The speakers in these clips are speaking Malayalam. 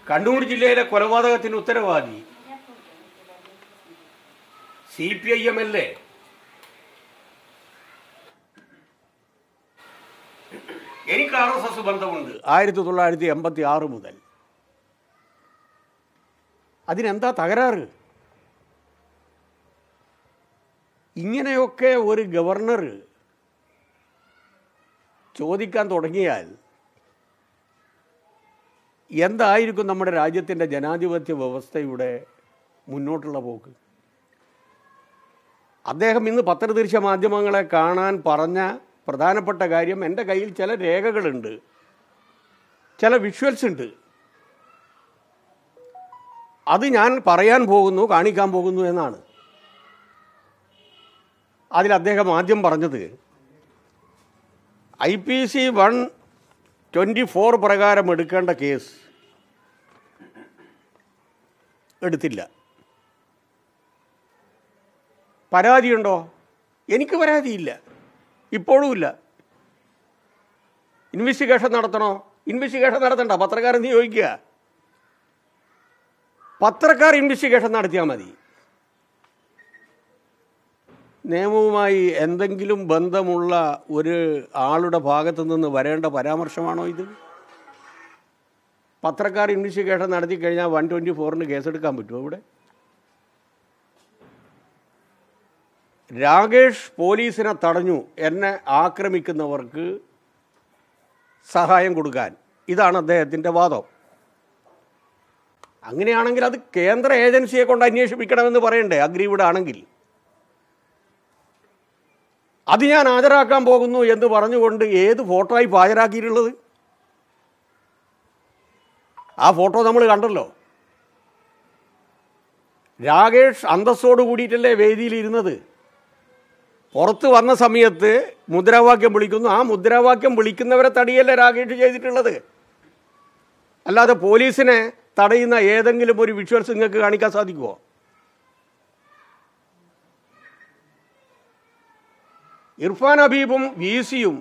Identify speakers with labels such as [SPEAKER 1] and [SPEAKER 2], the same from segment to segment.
[SPEAKER 1] കണ്ണൂർ ജില്ലയിലെ കൊലപാതകത്തിന് ഉത്തരവാദി C P I M L A എനിക്ക് ആർ എസ് എസ് ബന്ധമുണ്ട് ആയിരത്തി തൊള്ളായിരത്തി എൺപത്തി ആറ് മുതൽ അതിനെന്താ തകരാറ് ഇങ്ങനെയൊക്കെ ഒരു ഗവർണർ ചോദിക്കാൻ തുടങ്ങിയാൽ എന്തായിരിക്കും നമ്മുടെ രാജ്യത്തിൻ്റെ ജനാധിപത്യ വ്യവസ്ഥയുടെ മുന്നോട്ടുള്ള പോക്ക് അദ്ദേഹം ഇന്ന് പത്രദൃശ്യ മാധ്യമങ്ങളെ കാണാൻ പറഞ്ഞ പ്രധാനപ്പെട്ട കാര്യം എൻ്റെ കയ്യിൽ ചില രേഖകളുണ്ട് ചില വിഷ്വൽസ് ഉണ്ട് അത് ഞാൻ പറയാൻ പോകുന്നു കാണിക്കാൻ പോകുന്നു എന്നാണ് അതിൽ അദ്ദേഹം ആദ്യം പറഞ്ഞത് I P C one twenty four പ്രകാരം എടുക്കേണ്ട കേസ് എടുത്തില്ല പരാതിയുണ്ടോ എനിക്ക് പരാതിയില്ല ഇപ്പോഴും ഇല്ല ഇൻവെസ്റ്റിഗേഷൻ നടത്തണോ ഇൻവെസ്റ്റിഗേഷൻ നടത്തണ്ട പത്രക്കാരൻ നിയോഗിക്കുക പത്രക്കാർ ഇൻവെസ്റ്റിഗേഷൻ നടത്തിയാൽ മതി നിയമവുമായി എന്തെങ്കിലും ബന്ധമുള്ള ഒരു ആളുടെ ഭാഗത്തു നിന്ന് വരേണ്ട പരാമർശമാണോ ഇത് പത്രക്കാർ ഇൻവെസ്റ്റിഗേഷൻ നടത്തി കഴിഞ്ഞാൽ വൺ ട്വൻറ്റി ഫോറിന് കേസെടുക്കാൻ പറ്റുമോ ഇവിടെ രാകേഷ് പോലീസിനെ തടഞ്ഞു എന്നെ ആക്രമിക്കുന്നവർക്ക് സഹായം കൊടുക്കാൻ ഇതാണ് അദ്ദേഹത്തിൻ്റെ വാദം അങ്ങനെയാണെങ്കിൽ അത് കേന്ദ്ര ഏജൻസിയെ കൊണ്ട് അന്വേഷിപ്പിക്കണമെന്ന് പറയണ്ടേ അഗ്രീവ്ഡ് ആണെങ്കിൽ അത് ഞാൻ ഹാജരാക്കാൻ പോകുന്നു എന്ന് പറഞ്ഞുകൊണ്ട് ഏത് ഫോട്ടോയായി ഹാജരാക്കിയിട്ടുള്ളത് ആ ഫോട്ടോ നമ്മൾ കണ്ടല്ലോ രാകേഷ് അന്തസ്സോട് കൂടിയിട്ടല്ലേ വേദിയിൽ ഇരുന്നത് പുറത്ത് വന്ന സമയത്ത് മുദ്രാവാക്യം വിളിക്കുന്നു ആ മുദ്രാവാക്യം വിളിക്കുന്നവരെ തടിയല്ലേ രാകേഷ് ചെയ്തിട്ടുള്ളത് അല്ലാതെ പോലീസിനെ തടയുന്ന ഏതെങ്കിലും ഒരു വിഷ്വൽസ് നിങ്ങൾക്ക് കാണിക്കാൻ സാധിക്കുമോ ഇർഫാൻ ഹബീബും വി സിയും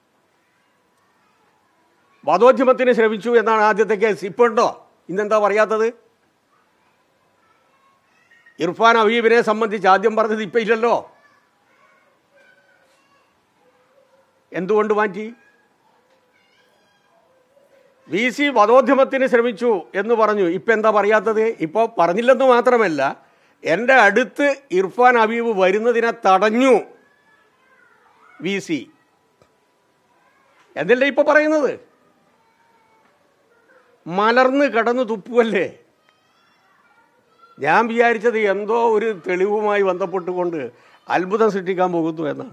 [SPEAKER 1] വധോദ്യമത്തിന് ശ്രമിച്ചു എന്നാണ് ആദ്യത്തെ കേസ് ഇപ്പോൾ ഉണ്ടോ ഇന്നെന്താ പറയാത്തത് ഇർഫാൻ ഹബീബിനെ സംബന്ധിച്ച് ആദ്യം പറഞ്ഞത് ഇപ്പം ഇല്ലല്ലോ എന്തുകൊണ്ട് മാറ്റി വി സി വധോദ്യമത്തിന് ശ്രമിച്ചു എന്ന് പറഞ്ഞു ഇപ്പം എന്താ പറയാത്തത് ഇപ്പോൾ പറഞ്ഞില്ലെന്ന് മാത്രമല്ല എൻ്റെ അടുത്ത് ഇർഫാൻ ഹബീബ് വരുന്നതിനെ തടഞ്ഞു വി സി എന്നല്ലേ ഇപ്പോൾ പറയുന്നത് മലർന്ന് കടന്നു തുപ്പുവല്ലേ ഞാൻ വിചാരിച്ചത് എന്തോ ഒരു തെളിവുമായി ബന്ധപ്പെട്ടുകൊണ്ട് അത്ഭുതം സൃഷ്ടിക്കാൻ പോകുന്നു എന്നാണ്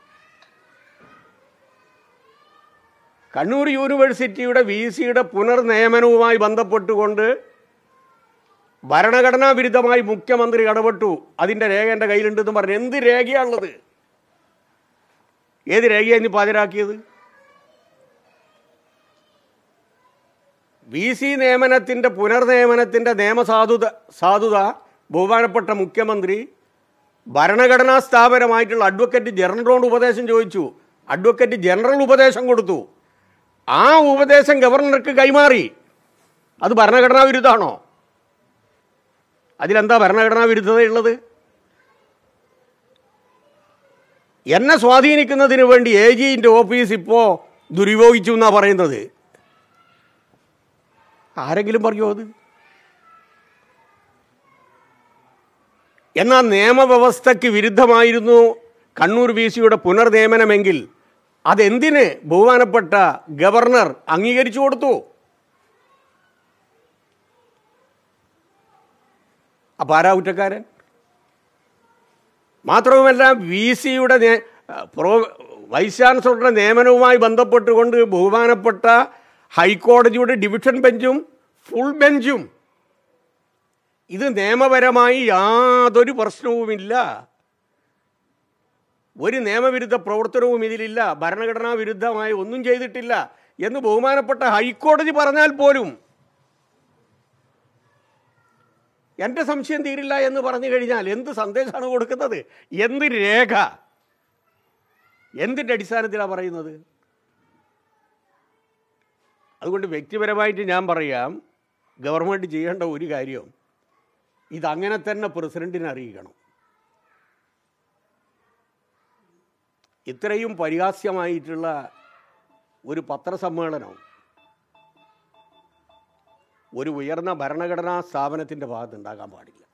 [SPEAKER 1] കണ്ണൂർ യൂണിവേഴ്സിറ്റിയുടെ വി സിയുടെ പുനർനിയമനവുമായി ബന്ധപ്പെട്ടുകൊണ്ട് ഭരണഘടനാ വിരുദ്ധമായി മുഖ്യമന്ത്രി ഇടപെട്ടു അതിൻ്റെ രേഖ എൻ്റെ കയ്യിലുണ്ടെന്ന് പറഞ്ഞു എന്ത് രേഖയാണുള്ളത് ഏത് രേഖയാണ് ഇനി പാചരാക്കിയത് വി സി നിയമനത്തിൻ്റെ പുനർനിയമനത്തിൻ്റെ നിയമസാധുത സാധുത ബഹുമാനപ്പെട്ട മുഖ്യമന്ത്രി ഭരണഘടനാ സ്ഥാപനമായിട്ടുള്ള അഡ്വക്കേറ്റ് ജനറലിനോട് ഉപദേശം ചോദിച്ചു അഡ്വക്കേറ്റ് ജനറൽ ഉപദേശം കൊടുത്തു ആ ഉപദേശം ഗവർണർക്ക് കൈമാറി അത് ഭരണഘടനാ വിരുദ്ധമാണോ അതിലെന്താ ഭരണഘടനാ വിരുദ്ധതയുള്ളത് എന്നെ സ്വാധീനിക്കുന്നതിന് വേണ്ടി എ ജിൻ്റെ ഓഫീസ് ഇപ്പോൾ ദുരുപയോഗിച്ചു എന്നാണ് പറയുന്നത് ആരെങ്കിലും പറയുമോ അത് എന്നാൽ നിയമവ്യവസ്ഥയ്ക്ക് വിരുദ്ധമായിരുന്നു കണ്ണൂർ വി സിയുടെ പുനർനിയമനമെങ്കിൽ അതെന്തിന് ബഹുമാനപ്പെട്ട ഗവർണർ അംഗീകരിച്ചു കൊടുത്തു അപ്പം ആരാ കുറ്റക്കാരൻ മാത്രവുമല്ല വി സിയുടെ പ്രോ വൈസ് ചാൻസലറുടെ നിയമനവുമായി ബന്ധപ്പെട്ടുകൊണ്ട് ബഹുമാനപ്പെട്ട ഹൈക്കോടതിയുടെ ഡിവിഷൻ ബെഞ്ചും ഫുൾ ബെഞ്ചും ഇത് നിയമപരമായി യാതൊരു പ്രശ്നവുമില്ല ഒരു നിയമവിരുദ്ധ പ്രവർത്തനവും ഇതിലില്ല ഭരണഘടനാ വിരുദ്ധമായി ഒന്നും ചെയ്തിട്ടില്ല എന്ന് ബഹുമാനപ്പെട്ട ഹൈക്കോടതി പറഞ്ഞാൽ പോലും എൻ്റെ സംശയം തീരില്ല എന്ന് പറഞ്ഞു കഴിഞ്ഞാൽ എന്ത് സന്ദേശമാണ് കൊടുക്കുന്നത് എന്ത് രേഖ എന്തിൻ്റെ അടിസ്ഥാനത്തിലാണ് പറയുന്നത് അതുകൊണ്ട് വ്യക്തിപരമായിട്ട് ഞാൻ പറയാം ഗവൺമെൻറ് ചെയ്യേണ്ട ഒരു കാര്യം ഇതങ്ങനെ തന്നെ പ്രസിഡന്റിനെ അറിയിക്കണം ഇത്രയും പരിഹാസ്യമായിട്ടുള്ള ഒരു പത്രസമ്മേളനം ഒരു ഉയർന്ന ഭരണഘടനാ സ്ഥാപനത്തിൻ്റെ ഭാഗത്തുണ്ടാകാൻ പാടില്ല